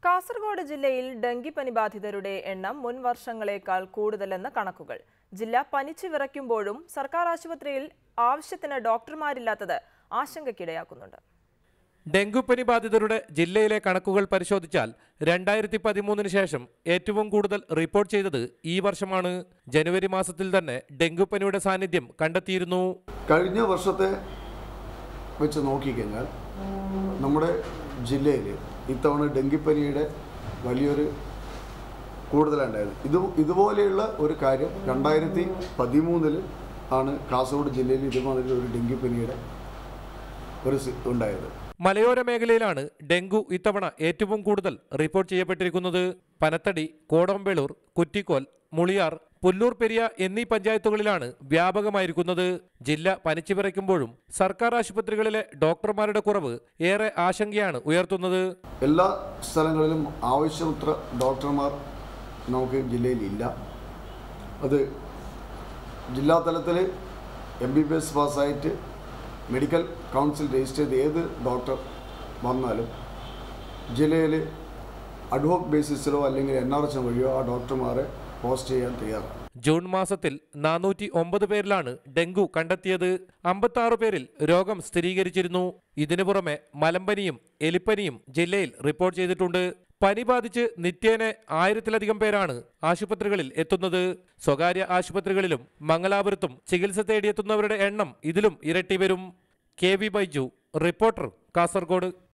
കാസർഗോഡ് ജില്ലയിൽ ഡെങ്കിപ്പനി ബാധിതരുടെ എണ്ണം മുൻ വർഷങ്ങളേക്കാൾ കൂടുതലെന്ന് കണക്കുകൾ ജില്ല പനിച്ചു വിറയ്ക്കുമ്പോഴും സർക്കാർ ആശുപത്രിയിൽ ആവശ്യത്തിന് ഡോക്ടർമാരില്ലാത്തത് ആശങ്കയ്ക്കിടയാക്കുന്നുണ്ട് ഡെങ്കുപ്പനി ബാധിതരുടെ ജില്ലയിലെ കണക്കുകൾ പരിശോധിച്ചാൽ രണ്ടായിരത്തി പതിമൂന്നിന് ശേഷം ഏറ്റവും കൂടുതൽ റിപ്പോർട്ട് ചെയ്തത് ഈ വർഷമാണ് ജനുവരി മാസത്തിൽ തന്നെ ഡെങ്കുപ്പനിയുടെ സാന്നിധ്യം കണ്ടെത്തിയിരുന്നു കഴിഞ്ഞ വർഷത്തെ വെച്ച് നോക്കിക്കഴിഞ്ഞാൽ നമ്മുടെ ജില്ലയിൽ ഇത്തവണ ഡെങ്കിപ്പനിയുടെ വലിയൊരു കൂടുതലുണ്ടായത് ഇത് ഇതുപോലെയുള്ള ഒരു കാര്യം രണ്ടായിരത്തി പതിമൂന്നിൽ ആണ് കാസർഗോഡ് ജില്ലയിൽ ഇതുമാതിരി ഒരു ഡെങ്കിപ്പനിയുടെ ഒരു സി- ഉണ്ടായത് മലയോര മേഖലയിലാണ് ഡെങ്കു ഇത്തവണ ഏറ്റവും കൂടുതൽ റിപ്പോർട്ട് ചെയ്യപ്പെട്ടിരിക്കുന്നത് പനത്തടി കോടമ്പേളൂർ കുറ്റിക്കോൽ മുളിയാർ പുല്ലൂർ പെരിയ എന്നീ പഞ്ചായത്തുകളിലാണ് വ്യാപകമായിരിക്കുന്നത് ജില്ല പനിച്ചു വിറയ്ക്കുമ്പോഴും സർക്കാർ ആശുപത്രികളിലെ ഡോക്ടർമാരുടെ കുറവ് ഏറെ ആശങ്കയാണ് ഉയർത്തുന്നത് എല്ലാ സ്ഥലങ്ങളിലും ആവശ്യമത്ര ഡോക്ടർമാർ നമുക്ക് ജില്ലയിൽ ഇല്ല അത് ജില്ലാ തലത്തിൽ എം ബി ബി എസ് പാസ്സായിട്ട് മെഡിക്കൽ കൗൺസിൽ രജിസ്റ്റർ ചെയ്ത് ഏത് ഡോക്ടർ വന്നാലും ജില്ലയിൽ അഡ്വോക്ക് ബേസിസിലോ അല്ലെങ്കിൽ എൻ ആർ എച്ച് വഴിയോ ആ ഡോക്ടർമാരെ പോസ്റ്റ് ചെയ്യാൻ തയ്യാറാണ് ജൂൺ മാസത്തിൽ നാനൂറ്റി ഒമ്പത് പേരിലാണ് ഡെങ്കു കണ്ടെത്തിയത് അമ്പത്തി പേരിൽ രോഗം സ്ഥിരീകരിച്ചിരുന്നു ഇതിനു പുറമെ മലമ്പനിയും എലിപ്പനിയും ജില്ലയിൽ റിപ്പോർട്ട് ചെയ്തിട്ടുണ്ട് പനി ബാധിച്ച് നിത്യേന ആയിരത്തിലധികം പേരാണ് ആശുപത്രികളിൽ എത്തുന്നത് സ്വകാര്യ ആശുപത്രികളിലും മംഗലാപുരത്തും ചികിത്സ തേടിയെത്തുന്നവരുടെ എണ്ണം ഇതിലും ഇരട്ടി വരും K V Baiju reporter Kasaragod